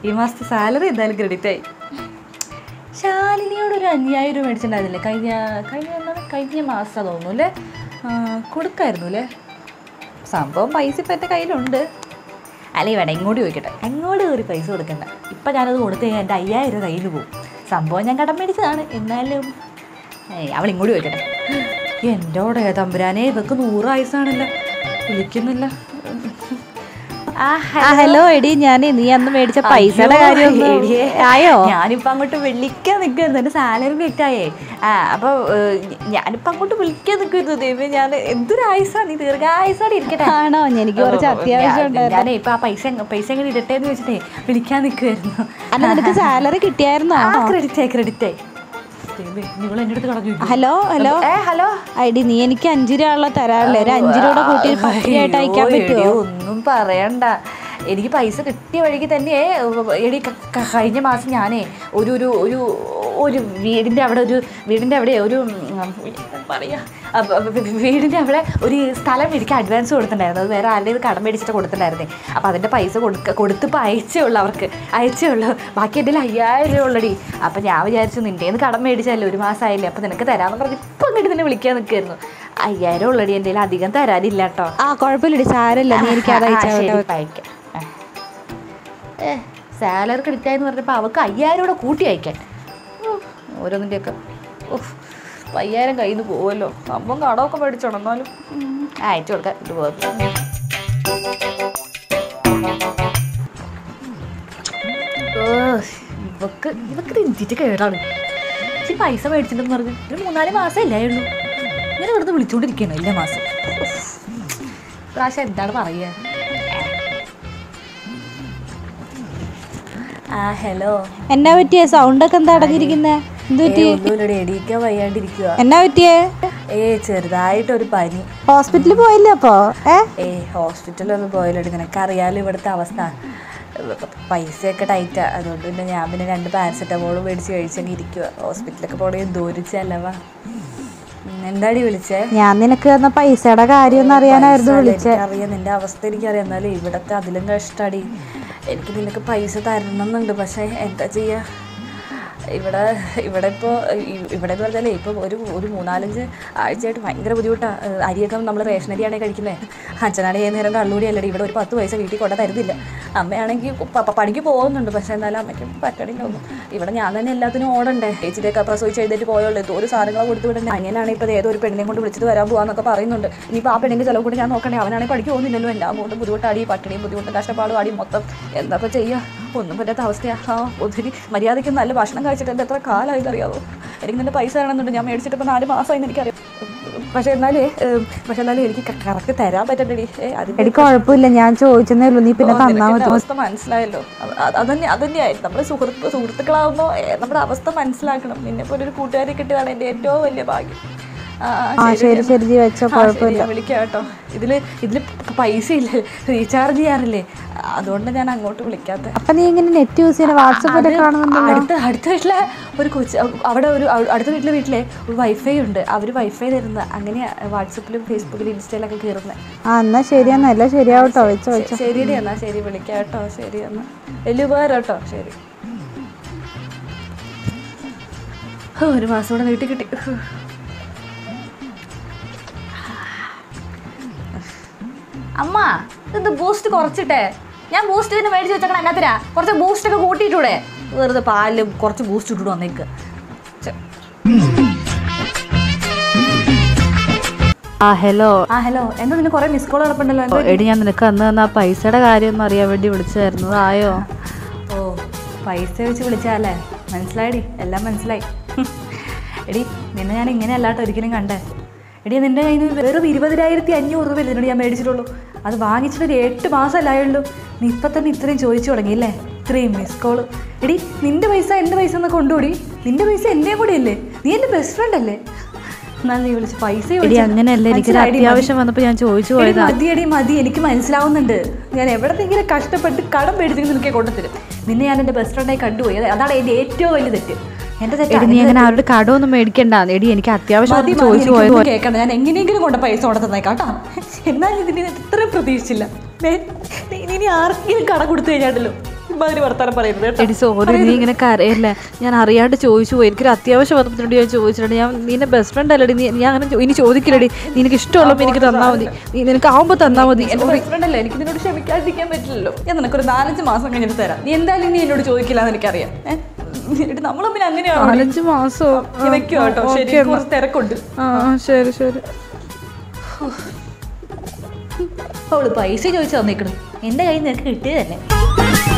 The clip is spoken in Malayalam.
ഈ മാസത്തെ സാലറി എന്തായാലും ക്രെഡിറ്റ് ആയി ശാലിനിയോട് ഒരു അഞ്ഞായിരം രൂപ മേടിച്ചിട്ടുണ്ടായിരുന്നില്ലേ കഴിഞ്ഞ കഴിഞ്ഞ എന്താണ് കഴിഞ്ഞ മാസം തോന്നുന്നു അല്ലേ ആ, കൊടുക്കായിരുന്നു അല്ലേ സംഭവം പൈസ ഇപ്പം എൻ്റെ കയ്യിലുണ്ട് അല്ലേ വേണ്ട ഇങ്ങോട്ട് ചോദിക്കട്ടെ അങ്ങോട്ട് ഒരു പൈസ കൊടുക്കണ്ട ഇപ്പം ഞാനത് കൊടുത്തു കഴിഞ്ഞാൽ എൻ്റെ അയ്യായിരം രൂപ കയ്യിൽ പോകും സംഭവം ഞാൻ കടം മേടിച്ചതാണ് എന്നാലും ഏയ് അവൾ ഇങ്ങോട്ട് ചോദിക്കട്ടെ എൻ്റെ ഓടെ തമ്പുരാനെ ഇവക്ക് നൂറ് വയസ്സാണല്ലോ വിളിക്കുന്നില്ല ആ ഹലോ എടി ഞാൻ നീ അന്ന് മേടിച്ച പൈസയുടെ കാര്യം ഒന്ന് എടിയേ. ആയോ ഞാനിപ്പോ അങ്ങോട്ട് വിളിക്കാൻ നിൽക്കുന്നു എന്റെ സാലറി കിട്ടായേ ആ അപ്പൊ ഏഹ്, ഞാനിപ്പോ അങ്ങോട്ട് വിളിക്കാൻ നിൽക്കുന്നു ദൈവം ഞാൻ എന്തൊരു ആയുസാ നീ ദീർഘായുസാണ് ഇരിക്കട്ടെ ആണോ എനിക്ക് കുറച്ച് അത്യാവശ്യം ഉണ്ടായിരുന്നു ഞാനേ ഇപ്പൊ ആ പൈസ എങ്ങ- പൈസ എങ്ങനെ ഇടട്ടെ എന്ന് വെച്ചിട്ടേ വിളിക്കാൻ നിൽക്കുമായിരുന്നു അല്ല നിനക്ക് സാലറി കിട്ടിയായിരുന്നോ ക്രെഡിറ്റ് ആയി ക്രെഡിറ്റ് ആയി ദൈവമേ, ഇനി ഇവള് എന്റെ അടുത്ത് കളഞ്ഞു ഹലോ ഹലോ ഏ ഹലോ ഐഡി നീ എനിക്ക് അഞ്ചു രൂപ ഉള്ള തരാറില്ലേ ഒരു അഞ്ചു രൂപ കൂട്ടി ഒരു പത്ത് രൂപയായിട്ട് അയക്കാൻ അയ്യോ, പറ്റുമോ എടി, ഒന്നും പറയണ്ട എനിക്ക് പൈസ കിട്ടിയ വഴിക്ക് തന്നെ എടി ക- ക- കഴിഞ്ഞ മാസം ഞാനേ ഒരു ഒരു ഒരു ഒരു വീടിൻ്റെ അവിടെ ഒരു വീടിൻ്റെ അവിടെ ഒരു ഉം, എന്താ പറയാ അപ്പ- അപ്പ വീടിൻ്റെ അവിടെ ഒരു സ്ഥലം എനിക്ക് അഡ്വാൻസ് കൊടുത്തിട്ടുണ്ടായിരുന്നു അത് വേറെ ആരുടെ ഇത് കടം മേടിച്ചിട്ട് കൊടുത്തിട്ടുണ്ടായിരുന്നേ അപ്പോൾ അതിൻ്റെ പൈസ കൊടുക്ക കൊടുത്തിപ്പോൾ അയച്ചേ ഉള്ളൂ അവർക്ക് അയച്ചേ ഉള്ളൂ ബാക്കി എൻ്റെ അയ്യായിരം രൂപ ഉള്ളടി അപ്പം ഞാൻ വിചാരിച്ചു നിൻ്റെ കടം മേടിച്ചല്ലേ ഒരു മാസമായില്ലേ അപ്പോൾ നിനക്ക് തരാമെന്ന് പറഞ്ഞ് ഇപ്പം അങ്ങോട്ട് നിന്നെ വിളിക്കാൻ നിൽക്കുമായിരുന്നു അയ്യായിരം ഉള്ളടി എൻ്റെ കയ്യിൽ അധികം തരാനില്ല കേട്ടോ ആ കുഴപ്പമില്ലടി സാരമില്ല നീ എനിക്ക് അത് അയച്ചാ അയക്കാം ഏ സാലറി ക്രെഡിറ്റായെന്ന് പറഞ്ഞപ്പോൾ അവൾക്ക് അയ്യായിരം കൂടെ കൂട്ടി അയക്കാൻ ഓരോന്നിൻ്റെയൊക്കെ ഉഫ്, ഇപ്പൊ അയ്യായിരം കയ്യിൽ നിന്ന് പോകുമല്ലോ സംഭവം കടമൊക്കെ മേടിച്ചോണം എന്നാലും ഉം, അയച്ചു കൊടുക്കാൻ ഇത് പോകും ഇവക്ക് ഇവക്ക് ഇത് എന്തിട്ട് കേടാണ് ഈ പൈസ മേടിച്ചിട്ടുണ്ടെന്ന് പറഞ്ഞു ഒരു മൂന്നാല് മാസമല്ലേ ആയുള്ളൂ ഇങ്ങനെ ഇവിടുന്ന് വിളിച്ചുകൊണ്ടിരിക്കുകയാണ് എല്ലാ മാസം ഉഫ്. ഇപ്രാവശ്യം എന്താണ് പറയുക ആ ഹലോ എന്നാ പറ്റിയേ സൗണ്ട് ഒക്കെ എന്താ അടങ്ങിയിരിക്കുന്നേ എന്ത് പറ്റി ഒന്നുമില്ലടി എടീക്കാൻ വയ്യാണ്ടിരിക്കുക എന്നാ പറ്റിയേ ഏ ചെറുതായിട്ടൊരു പനി ഹോസ്പിറ്റലിൽ പോയില്ലേ അപ്പോ ഏ ഏ ഹോസ്പിറ്റലൊന്നും പോയില്ലടി നിനക്കറിയാലോ ഇവിടുത്തെ അവസ്ഥ പൈസയൊക്കെ ടൈറ്റാ അതുകൊണ്ട് പിന്നെ ഞാൻ പിന്നെ രണ്ട് പാരസെറ്റമോളും മേടിച്ച് കഴിച്ചങ്ങ് ഇരിക്കുക ഹോസ്പിറ്റലൊക്കെ പോകണേ എന്തോരം ചെലവാ ഉം, എന്താടി വിളിച്ചേ ഞാൻ നിനക്ക് തന്ന പൈസയുടെ കാര്യം ഒന്ന് അറിയാനായിരുന്നു പൈസ വിളിച്ചേ എനിക്കറിയാം നിന്റെ അവസ്ഥ എനിക്കറിയാം എന്നാലും ഇവിടത്തെ അതിലും കഷ്ടാടി എനിക്ക് നിനക്ക് പൈസ തരണം എന്നുണ്ട് പക്ഷേ എന്താ ചെയ്യാ ഇവിടെ ഇവിടെ ഇപ്പോൾ ഇവിടെ എന്ന് പറഞ്ഞാലേ ഇപ്പോൾ ഒരു ഒരു മൂന്നാലഞ്ച് ആഴ്ചയായിട്ട് ഭയങ്കര ബുദ്ധിമുട്ടാണ് അരിയൊക്കെ നമ്മൾ റേഷൻ അരിയാണേ കഴിക്കുന്നത് അച്ഛനാണെങ്കിൽ ഏത് നേരം കള്ളുകൂടി അല്ലടി ഇവിടെ ഒരു പത്ത് പൈസ വീട്ടിൽ കൊണ്ട തരുന്നില്ല അമ്മയാണെങ്കിൽ പ- പ- പണിക്ക് പോകുന്നുണ്ട് പക്ഷേ എന്നാലും അമ്മയ്ക്ക് പറ്റണില്ല ഒന്നും ഇവിടെ ഞാൻ തന്നെ എല്ലാത്തിനും ഓടണ്ടേ ചേച്ചിയുടെയൊക്കെ പ്രസവിച്ച് എഴുന്നേറ്റ് പോയുള്ളൂ എന്തോ ഒരു സാധനങ്ങൾ കൊടുത്തു വിടണ്ടേ അങ്ങനെയാണെങ്കിൽ ഇപ്പോൾ ഏതോ ഒരു പെണ്ണിനെ കൊണ്ട് വിളിച്ചിട്ട് വരാൻ പോകാന്നൊക്കെ പറയുന്നുണ്ട് ഇനിയിപ്പോൾ ആ പെണ്ണിൻ്റെ ചിലവ് കൂടി ഞാൻ നോക്കണ്ടേ അവനാണെങ്കിൽ പഠിക്ക് പോകുന്നില്ലല്ലോ എല്ലാം കൊണ്ട് ബുദ്ധിമുട്ടാടി പട്ടിണിയും ബുദ്ധിമുട്ടും കഷ്ടപ്പാടും ആടി മൊത്തം എന്താ ഇപ്പോൾ ചെയ്യുക ഒന്നും പറ്റാത്ത അവസ്ഥയാണ് ആ ഒത്തിരി മര്യാദയ്ക്ക് നല്ല ഭക്ഷണം കഴിച്ചിട്ട് എൻ്റെ എത്ര കാലമായി അറിയാവോ എനിക്ക് നിന്റെ പൈസ വേണമെന്നുണ്ട് ഞാൻ മേടിച്ചിട്ട് ഇപ്പോൾ നാല് മാസമായി എനിക്കറിയാം പക്ഷേ എന്നാലേ ഏം, പക്ഷേ എന്നാലും എനിക്ക് കറക്റ്റ് തരാൻ പറ്റണ്ടടി ഏ അതിൻ്റെ എനിക്ക് കുഴപ്പമില്ല ഞാൻ ചോദിച്ചെന്നേ ഉള്ളൂ നീ പിന്നെ ഓ, തന്നാ നിനക്ക് മതി എൻ്റെ അവസ്ഥ മനസ്സിലായല്ലോ അത് അത് അതന്നെ അതന്നെയായിരുന്നു നമ്മൾ സുഹൃത്ത് സുഹൃത്തുക്കളാവുമ്പോൾ നമ്മുടെ അവസ്ഥ മനസ്സിലാക്കണം നിന്നെ പോലെ ഒരു കൂട്ടുകാരി കിട്ടിയതാണ് എൻ്റെ ഏറ്റവും വലിയ ഭാഗ്യം ആ, ആ ശരി ശരി നീ വെച്ചോ ആ, ശരി, കുഴപ്പമില്ല ഞാൻ വിളിക്കാം കേട്ടോ ഇതില് ഇതില് പൈസ ഇല്ല റീചാർജ് ചെയ്യാറില്ലേ അതുകൊണ്ട് ഞാൻ അങ്ങോട്ട് വിളിക്കാത്ത അപ്പൊ നീ ഇങ്ങനെ നെറ്റ് യൂസ് ചെയ്യുന്ന വാട്സപ്പിലൊക്കെ കാണുന്നുണ്ടല്ലോ അടുത്ത അടുത്ത വീട്ടിലെ ഒരു കൊച്ച് അവിടെ ഒരു അ- അടുത്ത വീട്ടിലെ വീട്ടിലെ ഒരു വൈഫൈ ഉണ്ട് അവർ വൈഫൈ തരുന്ന അങ്ങനെ വാട്സപ്പിലും ഫേസ്ബുക്കിലും ഇൻസ്റ്റയിലൊക്കെ കയറുന്നത് ആ എന്നാ ശരി എന്നാ എല്ലാം ശരിയാവട്ടോ വെച്ചോ വെച്ചോ ശരിയടി എന്നാ ശരി വിളിക്കാം കേട്ടോ ശരി എന്നാ വലിയ ഉപകാരം കേട്ടോ ശരി ഹോ, ഒരു മാസം കൂടെ നീട്ടി കിട്ടി ഹോ. അമ്മ ഇത് ബൂസ്റ്റ് കുറച്ചിട്ടെ ഞാൻ ബൂസ്റ്റ് ഇതിന് മേടിച്ച് വെച്ചേക്കണ എന്നാത്തിനാ കുറച്ച് ബൂസ്റ്റ് ഒക്കെ കൂട്ടിയിട്ടൂടെ വെറുതെ പാലും കുറച്ച് ബൂസ്റ്റ് ഇട്ടിട്ട് വന്നേക്ക് ഛെ. ആ ഹലോ ആ ഹലോ എന്താ നിന്നെ കുറെ മിസ് കോൾ കിടപ്പുണ്ടല്ലോ എന്താ എടി ഞാൻ നിനക്ക് അന്ന് തന്ന ആ പൈസയുടെ കാര്യം ഒന്ന് അറിയാൻ വേണ്ടി വിളിച്ചതായിരുന്നു ആയോ ഓ പൈസ വെച്ച് വിളിച്ചാലേ മനസ്സിലായടി എല്ലാം മനസ്സിലായി എടി നിന്നെ ഞാൻ ഇങ്ങനെ അല്ലാട്ടോ ഒരിക്കലും കണ്ടേ എടി നിന്റെ കയ്യിൽ നിന്ന് വെറും ഇരുപതിനായിരത്തി അഞ്ഞൂറ് രൂപ ഇതിനോട് ഞാൻ മേടിച്ചിട്ടുള്ളൂ അത് വാങ്ങിച്ചിട്ട് ഒരു എട്ട് മാസമല്ലേ ആയുള്ളൂ നീ ഇപ്പം തന്നെ ഇത്രയും ചോദിച്ചു തുടങ്ങിയില്ലേ ഇത്രയും മിസ് കോള് എടി നിന്റെ പൈസ എൻ്റെ പൈസ എന്ന് കൊണ്ടുപോടി നിന്റെ പൈസ എൻ്റെയും കൂടി അല്ലേ നീ എൻ്റെ ബെസ്റ്റ് ഫ്രണ്ട് അല്ലേ എന്നാൽ നീ വിളിച്ച് പൈസ എടി അങ്ങനെയല്ല എനിക്കൊരു അത്യാവശ്യം വന്നപ്പോൾ ഞാൻ ചോദിച്ചു എടി, പോയതാ മതി എടി മതി എനിക്ക് മനസ്സിലാവുന്നുണ്ട് ഞാൻ എവിടെന്നെങ്കിലും കഷ്ടപ്പെട്ട് കടം പേടിച്ചെങ്കിൽ നിനക്ക് കൊണ്ടുതരും നിന്നെ ഞാൻ എൻ്റെ ബെസ്റ്റ് ഫ്രണ്ടായി കണ്ടുപോയി അത് അതാണ് എൻ്റെ ഏറ്റവും വലിയ തെറ്റ് എൻ്റെ തെറ്റ് എടി നീ അങ്ങനെ ആരുടെ കടമൊന്നും മേടിക്കണ്ട എടി എനിക്ക് അത്യാവശ്യം മതി, ഒന്ന് മതി, ചോദിച്ചു പോയത് എനിക്കൊന്നും കേൾക്കണ്ട ഞാൻ എങ്ങനെയെങ്കിലും കൊണ്ട് പൈസ കൊണ്ട് തന്നേക്കാം കേട്ടോ എന്നാൽ ഇതിന് ഇത്രയും പ്രതീക്ഷിച്ചില്ല ദേ, നീ- നീ ഇനി ആർക്കെങ്കിലും കട കൊടുത്തു കഴിഞ്ഞാണ്ടല്ലോ ഒരുമാതിരി വർത്താനം പറയരുത് കേട്ടോ എടി സോറി നീ ഇങ്ങനെ കരയല്ലേ ഞാൻ അറിയാണ്ട് ചോദിച്ചു പോയി എനിക്കൊരു അത്യാവശ്യം വന്നപ്പോഴോട് ഞാൻ ചോദിച്ചിട്ടുണ്ട് ഞാൻ നിന്റെ ബെസ്റ്റ് ഫ്രണ്ട് അല്ലടി നീ ഞാൻ അങ്ങനെ ചോ- ഇനി ചോദിക്കില്ലടി നിനക്ക് ഇഷ്ടമുള്ളപ്പോൾ എനിക്ക് തന്നാൽ മതി നീ നിനക്ക് ആവുമ്പോൾ തന്നാൽ മതി എന്റെ ബെസ്റ്റ് ഫ്രണ്ട് അല്ലേ എനിക്ക് നിന്നോട് ക്ഷമിക്കാതിരിക്കാൻ പറ്റില്ലല്ലോ ഞാൻ നിനക്കൊരു നാലഞ്ച് മാസം കഴിഞ്ഞിട്ട് തരാം നീ എന്തായാലും ഇനി എന്നോട് ചോദിക്കില്ല എന്ന് എനിക്കറിയാം ഏഹ് എന്നിട്ട് നമ്മൾ പിന്നെ അങ്ങനെയാണോ നാലഞ്ച് മാസമോ നീ വെക്കോ കേട്ടോ ശരി എനിക്ക് കുറച്ച് തിരക്കുണ്ട് ആ ആ, ശരി ശരി അവള് പൈസ ചോദിച്ചു തന്നേക്കണം എന്റെ കയ്യിൽ നിനക്ക് കിട്ടിയതല്ലേ